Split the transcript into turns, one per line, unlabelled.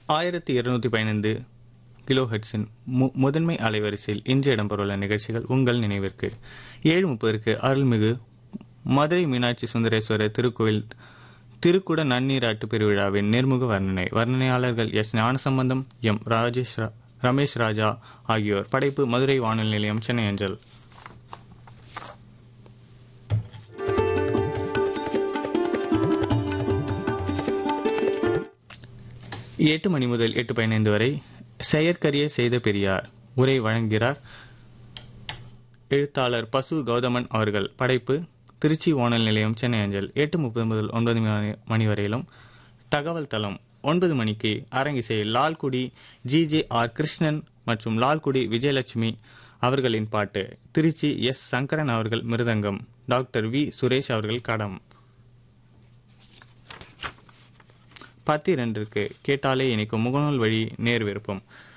ஆயிரத்தி இருநூத்தி பதினைந்து கிலோ ஹெட்ஸின் மு முதன்மை அலைவரிசையில் இன்று இடம்பெறவுள்ள நிகழ்ச்சிகள் உங்கள் நினைவிற்கு ஏழு முப்பதற்கு அருள்மிகு மதுரை மீனாட்சி சுந்தரேஸ்வரர் திருக்கோயில் திருக்குட நன்னீராட்டு பெருவிழாவின் நேர்முக வர்ணனை வர்ணனையாளர்கள் எஸ் ஞானசம்பந்தம் எம் ராஜேஷ் ரா- ரமேஷ் ராஜா ஆகியோர் படைப்பு மதுரை வானொலி நிலையம் சென்னை அஞ்சல் எட்டு மணி முதல் எட்டு பதினைந்து வரை செயற்கரிய செய்த பெரியார் உரை வழங்குகிறார் எழுத்தாளர் பசு கௌதமன் அவர்கள் படைப்பு திருச்சி வானொலி நிலையம் சென்னை அஞ்சல் எட்டு முப்பது முதல் ஒன்பது மணி மணி வரையிலும் தகவல் தளம் ஒன்பது மணிக்கு அரங்கிசை Lalgudi G J R Krishnan மற்றும் லால்குடி விஜயலட்சுமி அவர்களின் பாட்டு திருச்சி எஸ் சங்கரன் அவர்கள் மிருதங்கம் டாக்டர் வி சுரேஷ் அவர்கள் கடம் பத்து இரண்டிற்கு கேட்டாலே இணைக்கும் முகநூல் வழி நேர் விருப்பம்